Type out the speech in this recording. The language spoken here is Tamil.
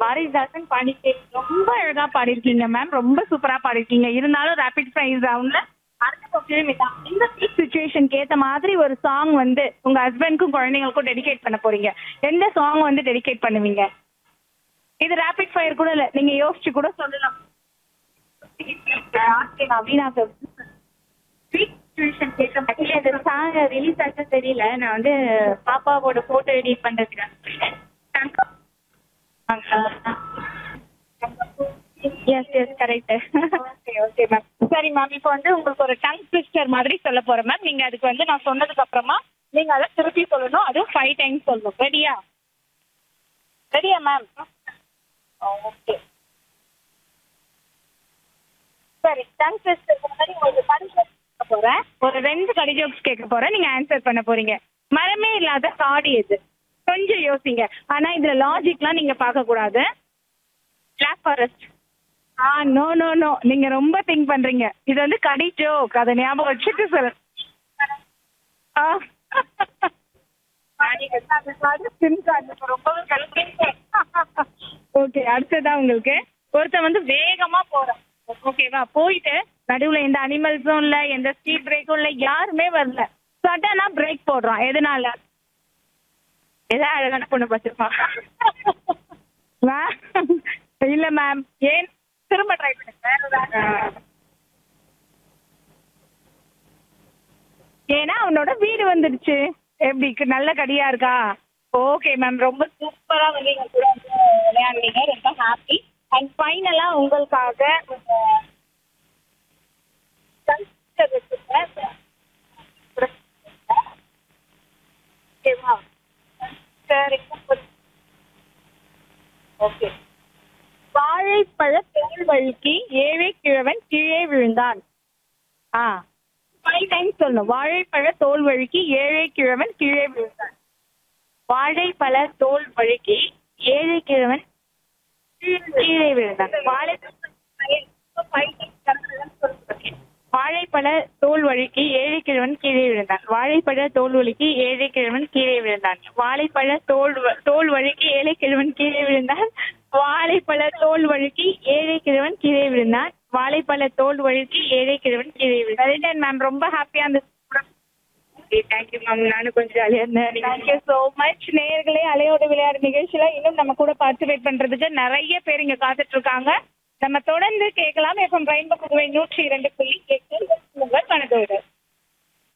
பாரதிதாசன் பாடிட்டே ரொம்ப அழகா பாடிருக்கீங்க மேம் ரொம்ப சூப்பரா பாடிருக்கீங்க இருந்தாலும் ரேபிட் ஃபயர் ரவுண்ட்ல அடுத்த கொஸ்டின் இதான் இந்த சுச்சுவேஷனுக்கு ஏத்த மாதிரி ஒரு சாங் வந்து உங்க ஹஸ்பண்ட்க்கும் குழந்தைங்களுக்கும் டெடிகேட் பண்ண போறீங்க எந்த சாங் வந்து டெடிகேட் பண்ணுவீங்க இது ரேபிட் ஃபயர் கூட இல்ல நீங்க யோசிச்சு கூட சொல்லலாம் நவீனா ஆக்சுவலி அந்த சாங் ரிலீஸ் ஆச்சு தெரியல நான் வந்து பாப்பாவோட போட்டோ எடிட் பண்றதுக்கு yes yes correct okay okay ma'am சரி மேம் இப்போ வந்து உங்களுக்கு ஒரு டங் ட்விஸ்டர் மாதிரி சொல்ல போறேன் மேம் நீங்க அதுக்கு வந்து நான் சொன்னதுக்கு அப்புறமா நீங்க அதை திருப்பி சொல்லணும் அதுவும் ஃபைவ் டைம்ஸ் சொல்லணும் ரெடியா ரெடியா மேம் ஓகே சரி டங் ட்விஸ்டருக்கு முன்னாடி உங்களுக்கு கடி jokes கேட்க போறேன் ஒரு ரெண்டு கடி ஜோக்ஸ் கேட்க போறேன் நீங்க ஆன்சர் பண்ண போறீங்க மரமே இல்லாத காடு எது கொஞ்சம் யோசிங்க ஆனா இதுல லாஜிக்லாம் நீங்க பார்க்க கூடாது பிளாக் ஃபாரஸ்ட் ஆ நோ நோ நோ நீங்க ரொம்ப திங்க் பண்றீங்க இது வந்து கடி ஜோக் அதை ஞாபகம் வச்சுட்டு சொல்லு ஆ. ஓகே அடுத்ததா உங்களுக்கு ஒருத்தன் வந்து வேகமா போறான் ஓகேவா போயிட்டு நடுவுல எந்த அனிமல்ஸும் இல்ல எந்த ஸ்பீட் பிரேக்கும் இல்ல யாருமே வரல சடனா பிரேக் போடுறான் எதனால ஏதாவது அழகான பொண்ணு பார்த்துருப்பான் மேம் இல்ல மேம் ஏன் திரும்ப ட்ரை பண்ணுங்க ஏன்னா அவனோட வீடு வந்துடுச்சு எப்படி இருக்கு? நல்ல கடியா இருக்கா ஓகே மேம் ரொம்ப சூப்பரா வந்து எங்க கூட வந்து விளையாடுனீங்க ரொம்ப ஹாப்பி அண்ட் ஃபைனலா உங்களுக்காக ஒரு கல்ச்சர் வச்சிருக்கேன் ஓகேவா சரி ஓகே வாழைப்பழ தோல் வழுக்கி ஏழை கிழவன் கீழே விழுந்தான் ஆ ஃபைவ் டைம்ஸ் சொல்லணும் வாழைப்பழ தோல் வழுக்கி ஏழை கிழவன் கீழே விழுந்தான் வாழைப்பழ தோல் வழுக்கி ஏழை கிழவன் கீழே விழுந்தான் வாழை வாழைப்பழ தோல் வழுக்கி ஏழை கிழவன் கீழே விழுந்தான் வாழைப்பழ தோல் வழுக்கி ஏழை கிழவன் கீழே விழுந்தான் வாழைப்பழ தோல் வ- தோல் வழுக்கி ஏழை கிழவன் கீழே விழுந்தான் வாழைப்பழ தோல் வழுக்கி ஏழை கிழவன் கீழே விழுந்தான் வாழைப்பழ தோல் வழுக்கி ஏழை கிழவன் கீழே விழுந்தான் வெரி டன் மேம் ரொம்ப ஹாப்பியா அந்த தேங்க்யூ மேம் நானும் கொஞ்சம் ஜாலியாக இருந்தேன் தேங்க்யூ ஸோ மச் நேயர்களே அலையோட விளையாடு நிகழ்ச்சியில இன்னும் நம்ம கூட பார்ட்டிசிபேட் பண்றதுக்கு நிறைய பேர் இங்க காத்துட்டு இருக்காங்க நம்ம தொடர்ந்து கேட்கலாம் எஃப்எம் ரெயின்போ புதுவை நூற்றி இரண்டு புள்ளி எட்டு உங்கள் கணக்கோடு